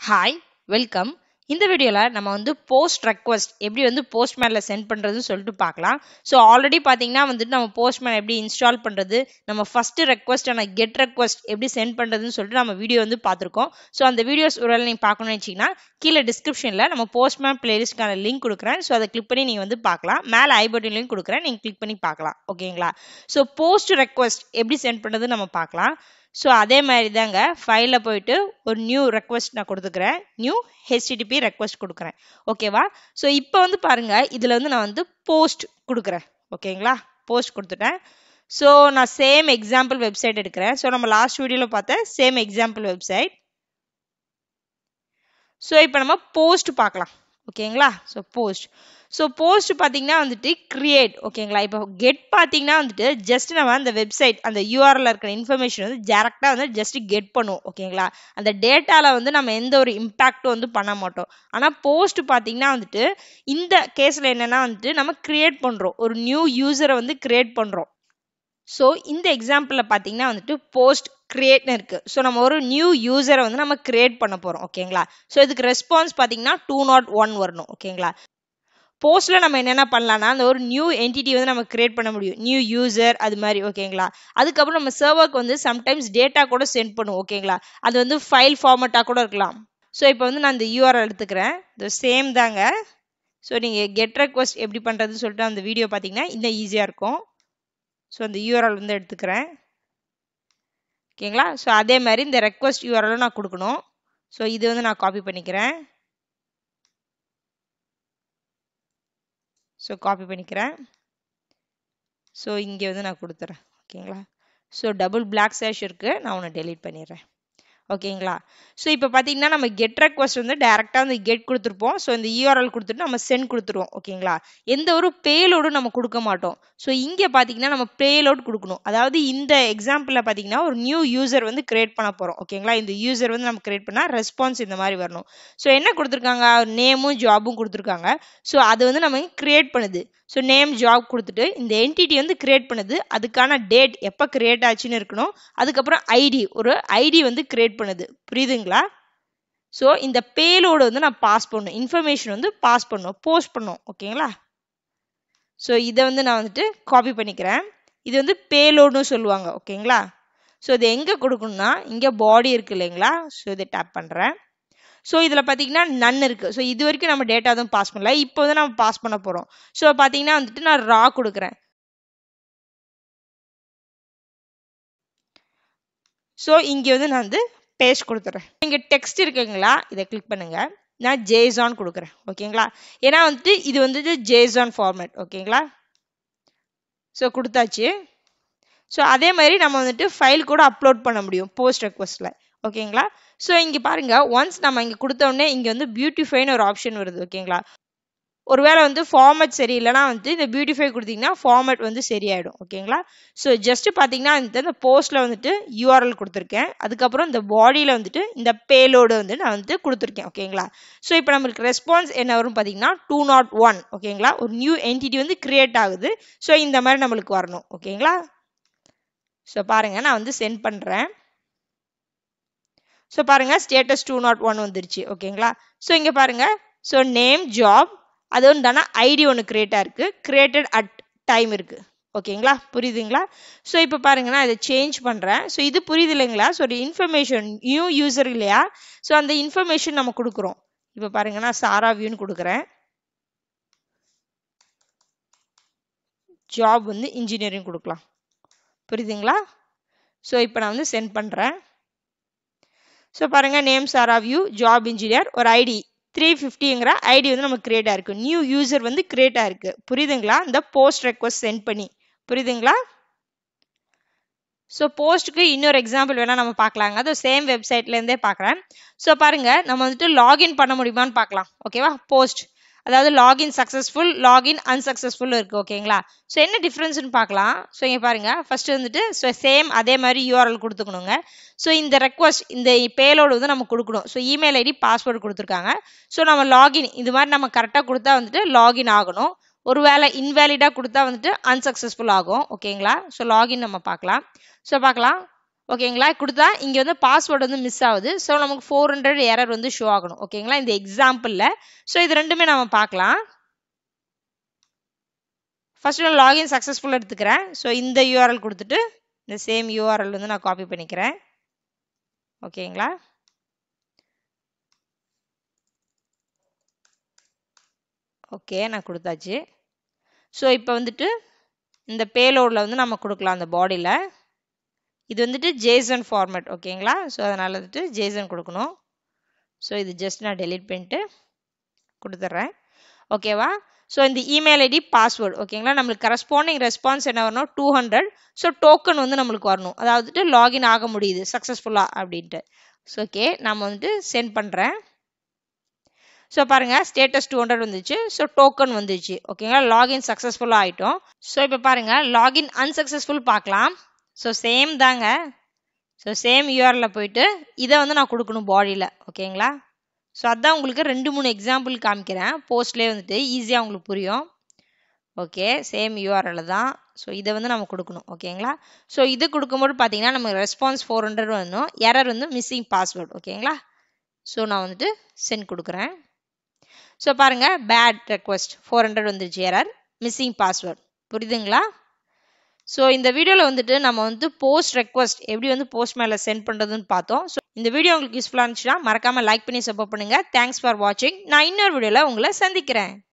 hi welcome இந்த வீடியோவில் நம்ம வந்து போஸ்ட் ரெக்வஸ்ட் எப்படி வந்து போஸ்ட்மேனில் சென்ட் பண்ணுறதுன்னு சொல்லிட்டு பார்க்கலாம் ஸோ ஆல்ரெடி பார்த்தீங்கன்னா வந்துட்டு நம்ம போஸ்ட்மேன் எப்படி இன்ஸ்டால் பண்ணுறது நம்ம ஃபஸ்ட்டு ரெக்வஸ்ட்டான கெட் ரெக்வஸ்ட் எப்படி சென்ட் பண்ணுறதுன்னு சொல்லிட்டு நம்ம வீடியோ வந்து பார்த்துருக்கோம் ஸோ அந்த வீடியோஸ் ஒரு வேளை நீங்கள் பார்க்கணும்னு வச்சிங்கன்னா கீழே டிஸ்கிரிப்ஷனில் நம்ம போஸ்ட்மேன் பிளேலிஸ்ட்கான லிங்க் கொடுக்குறேன் ஸோ அதை கிளிக் பண்ணி நீங்கள் வந்து பார்க்கலாம் மேலே ஐ பட்டன் லிங்க் கொடுக்குறேன் நீங்கள் கிளிக் பண்ணி பார்க்கலாம் ஓகேங்களா ஸோ போஸ்ட் ரெக்வஸ்ட் எப்படி சென்ட் பண்ணுறது நம்ம பார்க்கலாம் ஸோ அதே மாதிரி தாங்க ஃபைலில் போயிட்டு ஒரு நியூ ரெக்வஸ்ட் நான் கொடுத்துக்கிறேன் நியூ ஹெச்டிடிபி ரெக்வஸ்ட் கொடுக்குறேன் ஓகேவா ஸோ இப்போ வந்து பாருங்க இதில் வந்து நான் வந்து போஸ்ட் கொடுக்குறேன் ஓகேங்களா போஸ்ட் கொடுத்துட்டேன் ஸோ நான் சேம் எக்ஸாம்பிள் வெப்சைட் எடுக்கிறேன் ஸோ நம்ம லாஸ்ட் வீடியோவில் பார்த்த சேம் எக்ஸாம்பிள் வெப்சைட் ஸோ இப்போ நம்ம போஸ்ட் பார்க்கலாம் ஓகேங்களா ஸோ போஸ்ட் ஸோ போஸ்ட் பார்த்தீங்கன்னா வந்துட்டு கிரியேட் ஓகேங்களா இப்போ கெட் பார்த்தீங்கன்னா வந்துட்டு ஜஸ்ட் நம்ம அந்த வெப்சைட் அந்த யூஆர்எல் இருக்கிற இன்ஃபர்மேஷன் வந்து டேரெக்டாக வந்து ஜஸ்ட் கெட் பண்ணுவோம் ஓகேங்களா அந்த டேட்டாவில் வந்து நம்ம எந்த ஒரு இம்பேக்டும் வந்து பண்ண மாட்டோம் ஆனால் போஸ்ட் பார்த்தீங்கன்னா வந்துட்டு இந்த கேஸில் என்னென்னா வந்துட்டு நம்ம கிரியேட் பண்ணுறோம் ஒரு நியூ யூசரை வந்து கிரியேட் பண்ணுறோம் ஸோ இந்த எக்ஸாம்பிளில் பார்த்தீங்கன்னா வந்துட்டு போஸ்ட் கிரியேட்னு இருக்கு ஸோ நம்ம ஒரு நியூ யூசரை வந்து நம்ம கிரியேட் பண்ண போகிறோம் ஓகேங்களா ஸோ இதுக்கு ரெஸ்பான்ஸ் பார்த்தீங்கன்னா டூ நாட் ஒன் வரணும் ஓகேங்களா போஸ்ட்டில் நம்ம என்னென்ன பண்ணலாம்னா அந்த ஒரு நியூ என்டிட்டி வந்து நம்ம கிரியேட் பண்ண முடியும் நியூ யூசர் அது மாதிரி ஓகேங்களா அதுக்கப்புறம் நம்ம சர்வருக்கு வந்து சம்டைம்ஸ் டேட்டா கூட சென்ட் பண்ணுவோம் ஓகேங்களா அது வந்து ஃபைல் ஃபார்மட்டாக கூட இருக்கலாம் ஸோ இப்போ வந்து நான் இந்த யூஆர்எல் எடுத்துக்கிறேன் இது சேம் தாங்க ஸோ நீங்கள் கெட் ரெக்வஸ்ட் எப்படி பண்ணுறதுன்னு சொல்லிட்டு அந்த வீடியோ பார்த்தீங்கன்னா இன்னும் ஈஸியாக இருக்கும் ஸோ அந்த யூஆர்எல் வந்து எடுத்துக்கிறேன் ஓகேங்களா ஸோ அதே மாதிரி இந்த ரெக்வஸ்ட் யூஆர்எலும் நான் கொடுக்கணும் ஸோ இது வந்து நான் காப்பி பண்ணிக்கிறேன் ஸோ காப்பி பண்ணிக்கிறேன் ஸோ இங்கே வந்து நான் கொடுத்துறேன் ஓகேங்களா ஸோ டபுள் பிளாக் சேஷ் இருக்குது நான் ஒன்று டெலீட் பண்ணிடுறேன் ஓகேங்களா ஸோ இப்போ பார்த்தீங்கன்னா நம்ம கெட் ரெக்வஸ்ட் வந்து டேரெக்டாக வந்து கெட் கொடுத்துருப்போம் ஸோ இந்த யூஆர்எல் கொடுத்துட்டு நம்ம சென்ட் கொடுத்துருவோம் ஓகேங்களா எந்த ஒரு பேலோடும் நம்ம கொடுக்க மாட்டோம் ஸோ இங்கே பார்த்தீங்கன்னா நம்ம பேலோட் கொடுக்கணும் அதாவது இந்த எக்ஸாம்பிளில் பார்த்தீங்கன்னா ஒரு நியூ யூசர் வந்து கிரியேட் பண்ண போகிறோம் ஓகேங்களா இந்த யூசர் வந்து நம்ம கிரியேட் பண்ணால் ரெஸ்பான்ஸ் இந்த மாதிரி வரணும் ஸோ என்ன கொடுத்துருக்காங்க நேமும் ஜாபும் கொடுத்துருக்காங்க ஸோ அது வந்து நம்ம கிரியேட் பண்ணுது ஸோ நேம் ஜாப் கொடுத்துட்டு இந்த என்டிட்டி வந்து கிரியேட் பண்ணுது அதுக்கான டேட் எப்போ கிரியேட் ஆச்சுன்னு இருக்கணும் அதுக்கப்புறம் ஐடி ஒரு ஐடி வந்து கிரியேட் பண்ணுது புரியுதுங்களா ஸோ இந்த பேலோடு வந்து நான் பாஸ் பண்ணும் இன்ஃபர்மேஷன் வந்து பாஸ் பண்ணும் போஸ்ட் பண்ணும் ஓகேங்களா ஸோ இதை வந்து நான் வந்துட்டு காப்பி பண்ணிக்கிறேன் இது வந்து பேலோடுன்னு சொல்லுவாங்க ஓகேங்களா ஸோ இது எங்கே கொடுக்கணும்னா இங்கே பாடி இருக்கு இல்லைங்களா ஸோ இதை டேப் பண்ணுறேன் ஸோ இதில் பார்த்தீங்கன்னா நன் இருக்குது ஸோ இது வரைக்கும் நம்ம டேட்டா எதுவும் பாஸ் பண்ணல இப்போ வந்து நம்ம பாஸ் பண்ண போகிறோம் ஸோ பார்த்தீங்கன்னா வந்துட்டு நான் ரா கொடுக்குறேன் ஸோ இங்கே வந்து நான் வந்து பேஸ்ட் கொடுத்துட்றேன் இங்கே டெக்ஸ்ட் இருக்குங்களா இதை கிளிக் பண்ணுங்க நான் ஜேசான் கொடுக்குறேன் ஓகேங்களா ஏன்னா வந்துட்டு இது வந்துட்டு ஜேசான் ஃபார்மேட் ஓகேங்களா ஸோ கொடுத்தாச்சு ஸோ அதே மாதிரி நம்ம வந்துட்டு ஃபைல் கூட அப்லோட் பண்ண முடியும் போஸ்ட் ரெக்வஸ்ட்டில் ஓகேங்களா ஸோ இங்கே பாருங்க ஒன்ஸ் நம்ம இங்கே கொடுத்தோடனே இங்கே வந்து பியூட்டிஃபைன்னு ஒரு ஆப்ஷன் வருது ஓகேங்களா ஒருவேளை வந்து ஃபார்மேட் சரியில்லைனா வந்து இந்த பியூட்டிஃபை கொடுத்தீங்கன்னா ஃபார்மேட் வந்து சரியாயிடும் ஓகேங்களா ஸோ ஜஸ்ட் பார்த்தீங்கன்னா இந்த போஸ்ட்டில் வந்துட்டு யூஆர்எல் கொடுத்துருக்கேன் அதுக்கப்புறம் இந்த பாடியில் வந்துட்டு இந்த பேலோடு வந்து நான் வந்து கொடுத்துருக்கேன் ஓகேங்களா ஸோ இப்போ நம்மளுக்கு ரெஸ்பான்ஸ் என்ன வரும் பார்த்தீங்கன்னா டூ நாட் ஒன் ஓகேங்களா ஒரு நியூ என்டிட்டி வந்து கிரியேட் ஆகுது ஸோ இந்த மாதிரி நம்மளுக்கு வரணும் ஓகேங்களா ஸோ பாருங்கள் நான் வந்து சென்ட் பண்ணுறேன் ஸோ பாருங்க ஸ்டேட்டஸ் டூ நாட் ஒன் வந்துருச்சு ஓகேங்களா ஸோ இங்கே பாருங்க ஸோ நேம் ஜாப் அது ஒன்றான ஐடி ஒன்று கிரியேட் ஆயிருக்கு கிரியேட்டட் அட் டைம் இருக்கு ஓகேங்களா புரியுதுங்களா ஸோ இப்போ பாருங்க நான் இதை சேஞ்ச் பண்ணுறேன் ஸோ இது புரியுது இல்லைங்களா ஸோ ஒரு இன்ஃபர்மேஷன் நியூ யூசர் இல்லையா ஸோ அந்த இன்ஃபர்மேஷன் நம்ம கொடுக்குறோம் இப்போ பாருங்க நான் சாரா வியூன்னு கொடுக்குறேன் ஜாப் வந்து இன்ஜினியரிங் கொடுக்கலாம் புரியுதுங்களா ஸோ இப்போ நான் வந்து சென்ட் பண்ணுறேன் ஸோ பாருங்க name Sara view job engineer ஒரு ஐடி த்ரீ ஃபிஃப்டிங்கிற ஐடி வந்து நமக்கு கிரியேட் ஆயிருக்கு நியூ யூசர் வந்து கிரியேட் ஆயிருக்கு புரியுதுங்களா இந்த போஸ்ட் ரெக்வஸ்ட் சென்ட் பண்ணி புரியுதுங்களா ஸோ போஸ்ட்டுக்கு இன்னொரு எக்ஸாம்பிள் வேணால் நம்ம பார்க்கலாங்க அது சேம் வெப்சைட்லேருந்தே பார்க்குறேன் ஸோ பாருங்க நம்ம வந்துட்டு லாகின் பண்ண முடியுமான்னு பார்க்கலாம் ஓகேவா போஸ்ட் அதாவது லாகின் சக்ஸஸ்ஃபுல் லாகின் அன்சக்ஸஸ்ஃபுல் இருக்குது ஓகேங்களா ஸோ என்ன டிஃப்ரென்ஸ்னு பார்க்கலாம் ஸோ இங்கே பாருங்கள் ஃபஸ்ட்டு வந்துட்டு ஸோ சேம் அதே மாதிரி யூஆர்எல் கொடுத்துக்கணுங்க ஸோ இந்த ரெக்வஸ்ட் இந்த பேலோடு வந்து நம்ம கொடுக்கணும் ஸோ இமெயில் ஐடி பாஸ்வேர்டு கொடுத்துருக்காங்க ஸோ நம்ம லாகின் இது மாதிரி நம்ம கரெக்டாக கொடுத்தா வந்துட்டு லாகின் ஆகணும் ஒருவேளை இன்வேலிடாக கொடுத்தா வந்துட்டு அன்சக்ஸஸ்ஃபுல் ஆகும் ஓகேங்களா ஸோ லாகின் நம்ம பார்க்கலாம் ஸோ பார்க்கலாம் ஓகேங்களா கொடுத்தா இங்கே வந்து பாஸ்வேர்டு வந்து மிஸ் ஆகுது ஸோ நமக்கு ஃபோர் ஹண்ட்ரட் எரர் வந்து ஷோ ஆகணும் ஓகேங்களா இந்த எக்ஸாம்பிளில் ஸோ இது ரெண்டுமே நம்ம பார்க்கலாம் ஃபர்ஸ்ட் நான் லாகின் சக்ஸஸ்ஃபுல் எடுத்துக்கிறேன் ஸோ இந்த யூஆர்எல் கொடுத்துட்டு இந்த சேம் யூஆர்எல் வந்து நான் காப்பி பண்ணிக்கிறேன் ஓகேங்களா ஓகே நான் கொடுத்தாச்சு ஸோ இப்போ வந்துட்டு இந்த பேலோடில் வந்து நம்ம கொடுக்கலாம் அந்த பாடியில் இது வந்துட்டு ஜேசன் ஃபார்மேட் ஓகேங்களா ஸோ அதனால் வந்துட்டு ஜேசன் கொடுக்கணும் ஸோ இது ஜஸ்ட் நான் டெலீட் பண்ணிட்டு கொடுத்துட்றேன் ஓகேவா ஸோ இந்த இமெயில் ஐடி பாஸ்வேர்டு ஓகேங்களா நம்மளுக்கு கரஸ்பாண்டிங் ரெஸ்பான்ஸ் என்ன வரணும் டூ ஹண்ட்ரட் ஸோ டோக்கன் வந்து நம்மளுக்கு வரணும் அதாவது லாகின் ஆக முடியுது சக்ஸஸ்ஃபுல்லாக அப்படின்ட்டு ஸோ ஓகே நம்ம வந்துட்டு சென்ட் பண்ணுறேன் ஸோ பாருங்கள் ஸ்டேட்டஸ் டூ ஹண்ட்ரட் வந்துச்சு ஸோ டோக்கன் வந்துச்சு ஓகேங்களா லாகின் சக்ஸஸ்ஃபுல்லாக ஆகிட்டோம் ஸோ இப்போ பாருங்கள் லாகின் அன்சக்ஸஸ்ஃபுல் பார்க்கலாம் ஸோ சேம் தாங்க ஸோ சேம் யூஆரில் போயிட்டு இதை வந்து நான் கொடுக்கணும் பாடியில் ஓகேங்களா ஸோ அதான் உங்களுக்கு ரெண்டு மூணு எக்ஸாம்பிள் காமிக்கிறேன் போஸ்ட்லேயே வந்துட்டு ஈஸியாக உங்களுக்கு புரியும் ஓகே சேம் யூஆர்எல் தான் ஸோ இதை வந்து நம்ம கொடுக்கணும் ஓகேங்களா ஸோ இது கொடுக்கும்போது பார்த்தீங்கன்னா நமக்கு ரெஸ்பான்ஸ் ஃபோர் ஹண்ட்ரட் வரணும் எரர் வந்து மிஸ்ஸிங் பாஸ்வேர்டு ஓகேங்களா ஸோ நான் வந்துட்டு சென்ட் கொடுக்குறேன் ஸோ பாருங்கள் பேட் ரெக்வஸ்ட் ஃபோர் ஹண்ட்ரட் வந்துருச்சு எரர் மிஸ்ஸிங் பாஸ்வேர்ட் புரியுதுங்களா ஸோ இந்த வீடியோவில் வந்துட்டு நம்ம வந்து போஸ்ட் ரெக்வஸ்ட் எப்படி வந்து போஸ்ட் மேலே சென்ட் பண்ணுறதுன்னு பார்த்தோம் ஸோ இந்த வீடியோ உங்களுக்கு யூஸ்ஃபுல்லாக இருந்துச்சுன்னா மறக்காமல் லைக் பண்ணி சப்போர்ட் பண்ணுங்கள் தேங்க்ஸ் ஃபார் வாட்சிங் நான் இன்னொரு வீடியோவில் உங்களை சந்திக்கிறேன்